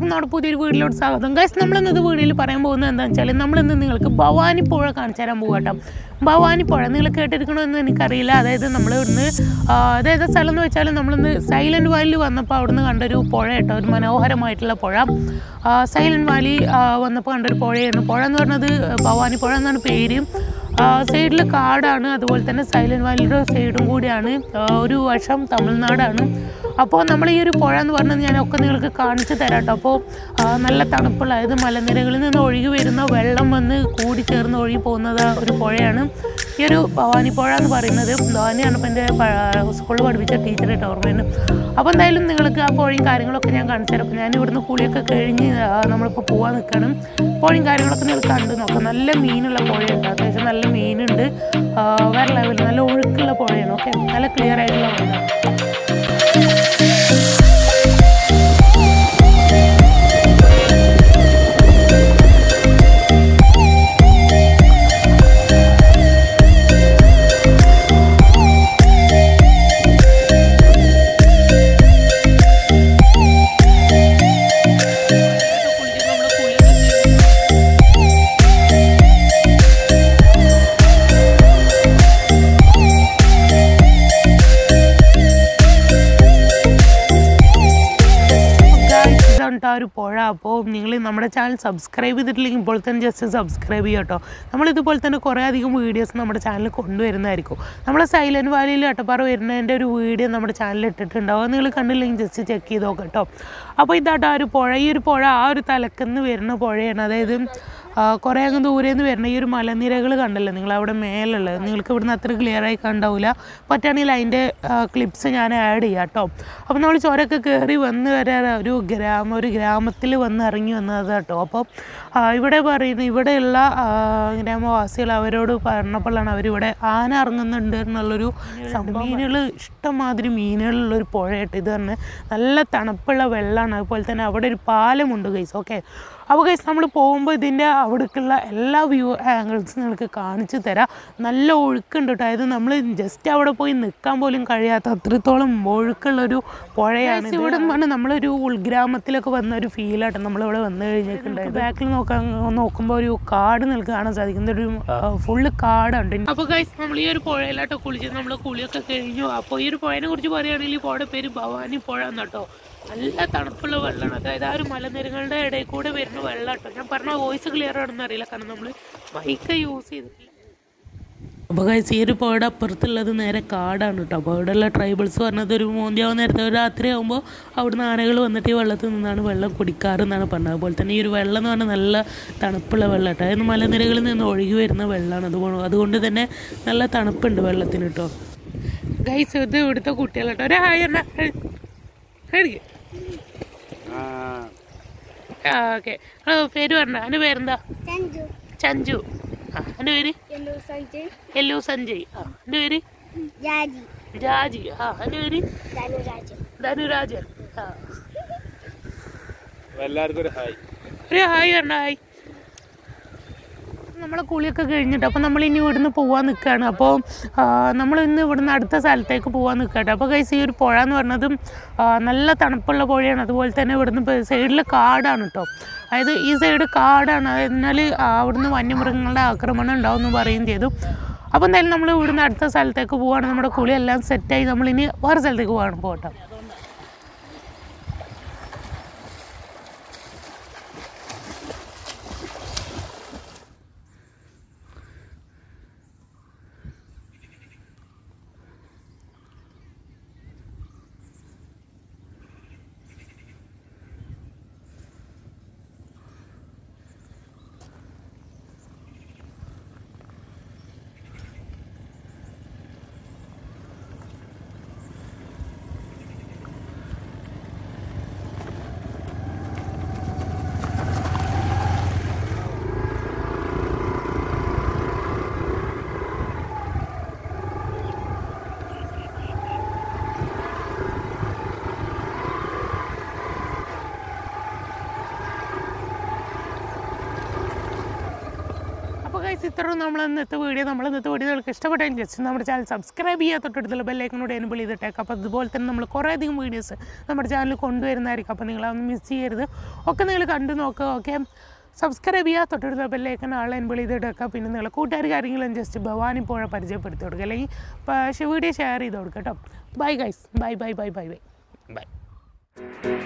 എല്ലാവർക്കും നമ്മുടെ പുതിയൊരു വീട്ടിലോട്ട് സ്വാഗതം ഗൈസ് നമ്മളിന്നത് വീഡിയോയിൽ പറയാൻ പോകുന്നത് എന്താണെന്ന് വെച്ചാൽ നമ്മളിന്ന് നിങ്ങൾക്ക് ഭവാനി പുഴ കാണിച്ചു തരാൻ പോകുക കേട്ടോ ഭവാനി പുഴ നിങ്ങൾ കേട്ടിരിക്കണമെന്ന് എനിക്കറിയില്ല അതായത് നമ്മൾ ഇവിടുന്ന് ആ, അതായത് സ്ഥലം എന്ന് വെച്ചാൽ നമ്മളിന്ന് സൈലൻറ്റ് വാലിയിൽ വന്നപ്പോൾ അവിടുന്ന് കണ്ടൊരു പുഴ കേട്ടോ ഒരു മനോഹരമായിട്ടുള്ള പുഴ സൈലൻറ്റ് വാലി ആ, വന്നപ്പോൾ കണ്ടൊരു പുഴയാണ് പുഴ എന്ന് പറഞ്ഞത് ഭവാനി പുഴ എന്നാണ് പേര് സൈഡിൽ കാടാണ് അതുപോലെ തന്നെ സൈലൻറ്റ് വാലിയുടെ സൈഡും കൂടിയാണ് ആ, ഒരു വശം തമിഴ്നാടാണ് അപ്പോൾ നമ്മൾ ഈ ഒരു പുഴ എന്ന് പറഞ്ഞത് ഞാനൊക്കെ നിങ്ങൾക്ക് കാണിച്ചു തരാം കേട്ടോ അപ്പോൾ ആ, നല്ല തണുപ്പുള്ള അതായത് മലനിരകളിൽ നിന്ന് ഒഴുകി വരുന്ന വെള്ളം വന്ന് കൂടി ചേർന്ന് ഒഴുകി പോകുന്നത് ഒരു പുഴയാണ് ഈ ഒരു ഭവാനി പുഴ എന്ന് പറയുന്നത് ഭവാനിയാണ് ഇപ്പം എൻ്റെ സ്കൂളിൽ പഠിപ്പിച്ച ടീച്ചർ കേട്ടോ ഓർമ്മയുണ്ട് അപ്പോൾ എന്തായാലും നിങ്ങൾക്ക് ആ പുഴയും കാര്യങ്ങളൊക്കെ ഞാൻ കാണിച്ചു തരാം അപ്പോൾ ഞാൻ ഇവിടുന്ന് കുളിയൊക്കെ കഴിഞ്ഞ് ആ, നമ്മളിപ്പോൾ പോകാൻ നിൽക്കണം പുഴയും കാര്യങ്ങളൊക്കെ നിങ്ങൾ കണ്ടു നോക്കാം നല്ല മീനുള്ള പുഴയുണ്ട് അത്യാവശ്യം നല്ല മീനുണ്ട് ആ, വേറെ ലെവലിൽ നല്ല ഒഴുക്കുള്ള പുഴയാണ് ഓക്കെ നല്ല ക്ലിയർ ആയിട്ടുള്ള പുഴയാണ് Guys, ഇതാണ് ട്ടോ ആ ഒരു പുഴ അപ്പോൾ നിങ്ങൾ നമ്മുടെ ചാനൽ സബ്സ്ക്രൈബ് ചെയ്തിട്ടില്ലെങ്കിൽ ഇപ്പോൾ തന്നെ ജസ്റ്റ് സബ്സ്ക്രൈബ് ചെയ്യുക കേട്ടോ നമ്മളിതുപോലെ തന്നെ കുറേ അധികം വീഡിയോസ് നമ്മുടെ ചാനലിൽ കൊണ്ടുവരുന്നതായിരിക്കും നമ്മൾ സൈലൻറ്റ് വാലിയിൽ അട്ടപ്പാറ വരുന്നതിൻ്റെ ഒരു വീഡിയോ നമ്മുടെ ചാനലിൽ ഇട്ടിട്ടുണ്ടാവും അത് നിങ്ങൾ കണ്ടില്ലെങ്കിൽ ജസ്റ്റ് ചെക്ക് ചെയ്ത് നോക്കാം കേട്ടോ അപ്പോൾ ഇതാട്ടോ ആ ഒരു പുഴ ഈ ഒരു പുഴ ആ ഒരു തലക്കുന്ന് വരുന്ന പുഴയാണ് അതായത് ആ, കുറേ അങ്ങ് ദൂരെ നിന്ന് വരുന്ന ഈ ഒരു മലനിരകൾ കണ്ടല്ലോ നിങ്ങൾ അവിടെ മേലുള്ളത് നിങ്ങൾക്ക് ഇവിടുന്ന് അത്ര ക്ലിയർ ആയി കണ്ടാവില്ല പറ്റുകയാണെങ്കിൽ അതിൻ്റെ ക്ലിപ്സ് ഞാൻ ആഡ് ചെയ്യാം കേട്ടോ അപ്പോൾ നമ്മൾ ചുരമൊക്കെ കയറി വന്ന് വരെ ഒരു ഗ്രാമം ഒരു ഗ്രാമത്തിൽ വന്ന് ഇറങ്ങി വന്നത് കേട്ടോ അപ്പോൾ ആ, ഇവിടെ പറയുന്ന ഇവിടെയുള്ള ആ, ഗ്രാമവാസികൾ അവരോട് പറഞ്ഞപ്പോഴാണ് അവരിവിടെ ആന ഇറങ്ങുന്നുണ്ട് എന്നുള്ളൊരു സംഭവം മീനുകൾ ഇഷ്ടംമാതിരി മീനുകളുള്ളൊരു പുഴയായിട്ട് ഇത് തന്നെ നല്ല തണുപ്പുള്ള വെള്ളമാണ് അതുപോലെ തന്നെ അവിടെ ഒരു പാലമുണ്ട് ഗൈസ് ഓക്കെ അപ്പോൾ ഗൈസ് നമ്മൾ പോകുമ്പോൾ ഇതിൻ്റെ അവിടേക്കുള്ള എല്ലാ വ്യൂ ആംഗിൾസും നിങ്ങൾക്ക് കാണിച്ചു തരാം നല്ല ഒഴുക്കുണ്ട് കേട്ടോ അതായത് നമ്മൾ ജസ്റ്റ് അവിടെ പോയി നിൽക്കാൻ പോലും കഴിയാത്ത അത്രത്തോളം ഒഴുക്കുള്ളൊരു പുഴയാണ് ഇത്. ഇവിടെ എന്ന് പറഞ്ഞാൽ നമ്മളൊരു ഉൾഗ്രാമത്തിലൊക്കെ വന്ന ഒരു ഫീലായിട്ട് നമ്മളിവിടെ വന്നു കഴിഞ്ഞിട്ടുണ്ടായത് ബാക്കിൽ നോക്കാൻ നോക്കുമ്പോൾ ഒരു കാട് നിങ്ങൾക്ക് കാണാൻ സാധിക്കുന്നത് ഒരു ഫുള്ള് കാടുണ്ട് അപ്പോൾ ഗൈസ് നമ്മൾ ഈ ഒരു പുഴയിലാട്ടോ കുളിച്ചത് നമ്മൾ കുളിയൊക്കെ കഴിഞ്ഞു അപ്പോൾ ഈ ഒരു പുഴയെ കുറിച്ച് പറയുകയാണെങ്കിൽ ഈ പുഴയുടെ പേര് ഭവാനി പുഴ എന്നാട്ടോ നല്ല തണുപ്പുള്ള വെള്ളമാണ് അതായത് ആ ഒരു മലനിരകളുടെ ഇടയിൽ കൂടെ വരുന്ന വെള്ളം കേട്ടോ ഞാൻ പറഞ്ഞ വോയിസ് ക്ലിയർ ആണെന്ന് അറിയില്ല കാരണം നമ്മൾ മൈക്ക് യൂസ് ചെയ്തിട്ടില്ല അപ്പോൾ ഗൈസ് ഈ ഒരു പുഴയുടെ അപ്പുറത്തുള്ളത് നേരെ കാടാണ് കേട്ടോ അപ്പോൾ അവിടെയുള്ള ട്രൈബൽസ് പറഞ്ഞത് ഒരു മോന്തിയാവുന്ന നേരത്തെ ഒരു രാത്രി ആകുമ്പോൾ അവിടുന്ന് ആനകൾ വന്നിട്ട് ഈ വെള്ളത്തിൽ നിന്നാണ് വെള്ളം കുടിക്കാറ് എന്നാണ് പറഞ്ഞത് അതുപോലെ തന്നെ ഈ ഒരു വെള്ളം എന്ന് പറഞ്ഞാൽ നല്ല തണുപ്പുള്ള വെള്ളം കേട്ടോ അതായത് മലനിരകളിൽ നിന്ന് ഒഴുകി വരുന്ന വെള്ളമാണ് അതുകൊണ്ട് അതുകൊണ്ട് തന്നെ നല്ല തണുപ്പുണ്ട് വെള്ളത്തിന് കേട്ടോ ഗൈസ് ഇത് ഇവിടുത്തെ കുട്ടികൾ കേട്ടോ ഒരു ഹായ് എന്നാ കഴിക്കും ആ ഓക്കെ പേര് പറഞ്ഞ എൻ്റെ പേരെന്താ Sanju, ചഞ്ചു ആ എൻ്റെ പേര് Yellow Sanjay, ഹെല്ലോ സഞ്ജയ് ആ എൻ്റെ പേര് Jadi, രാജി ആ എൻ്റെ പേര് Danu Raja. ധനുരാജൻ ആ എല്ലാവർക്കും ഒരു ഹായ് ഒരു ഹായ് പറഞ്ഞ ഹായ് നമ്മളെ കുളിയൊക്കെ കഴിഞ്ഞിട്ട് അപ്പോൾ നമ്മൾ ഇനി ഇവിടുന്ന് പോകാൻ നിൽക്കുകയാണ് അപ്പോൾ നമ്മൾ ഇന്ന് ഇവിടുന്ന് അടുത്ത സ്ഥലത്തേക്ക് പോകാൻ നിൽക്കട്ടെ അപ്പോൾ കൈസ് ഈ ഒരു പുഴ എന്ന് പറഞ്ഞതും ആ, നല്ല തണുപ്പുള്ള പുഴയാണ് അതുപോലെ തന്നെ ഇവിടുന്ന് സൈഡിൽ കാടാണ് കേട്ടോ അതായത് ഈ സൈഡ് കാടാണ് എന്നാൽ അവിടുന്ന് വന്യമൃഗങ്ങളുടെ ആക്രമണം ഉണ്ടാവും എന്ന് പറയുകയും ചെയ്തു അപ്പോൾ എന്തായാലും നമ്മൾ ഇവിടുന്ന് അടുത്ത സ്ഥലത്തേക്ക് പോവുകയാണ് നമ്മുടെ കുളിയെല്ലാം സെറ്റായി നമ്മളിനി വേറെ സ്ഥലത്തേക്ക് പോകണം പോകട്ടെ ഗൈസ് ഇത്രയും നമ്മൾ ഇന്നത്തെ വീഡിയോ നമ്മൾ ഇന്നത്തെ വീഡിയോ നിങ്ങൾക്ക് ഇഷ്ടപ്പെട്ടെങ്കിൽ ജസ്റ്റ് നമ്മുടെ ചാനൽ സബ്സ്ക്രൈബ് ചെയ്യാൻ തൊട്ടടുത്തുള്ള ബെല്ലൈക്കനോട് എനബിൾ ചെയ്തിട്ടേക്കാം അപ്പോൾ അതുപോലെ തന്നെ നമ്മൾ കുറേ അധികം വീഡിയോസ് നമ്മുടെ ചാനലിൽ കൊണ്ടുവരുന്നതായിരിക്കും അപ്പോൾ നിങ്ങളതൊന്നും മിസ് ചെയ്യരുത് ഒക്കെ നിങ്ങൾ കണ്ടു നോക്കുക ഓക്കെ സബ്സ്ക്രൈബ് ചെയ്യുക തൊട്ടടുത്ത ബെല്ലൈക്കൻ ആളെ എനബിൾ ചെയ്തിട്ടേക്കാം പിന്നെ നിങ്ങൾ കൂട്ടുകാർ കാര്യങ്ങളും ജസ്റ്റ് ഭവാനി പുഴ പരിചയപ്പെടുത്തി കൊടുക്കുക അല്ലെങ്കിൽ പക്ഷേ വീഡിയോ ഷെയർ ചെയ്ത് കൊടുക്കുക കേട്ടോ bye guys bye bye bye bye bye by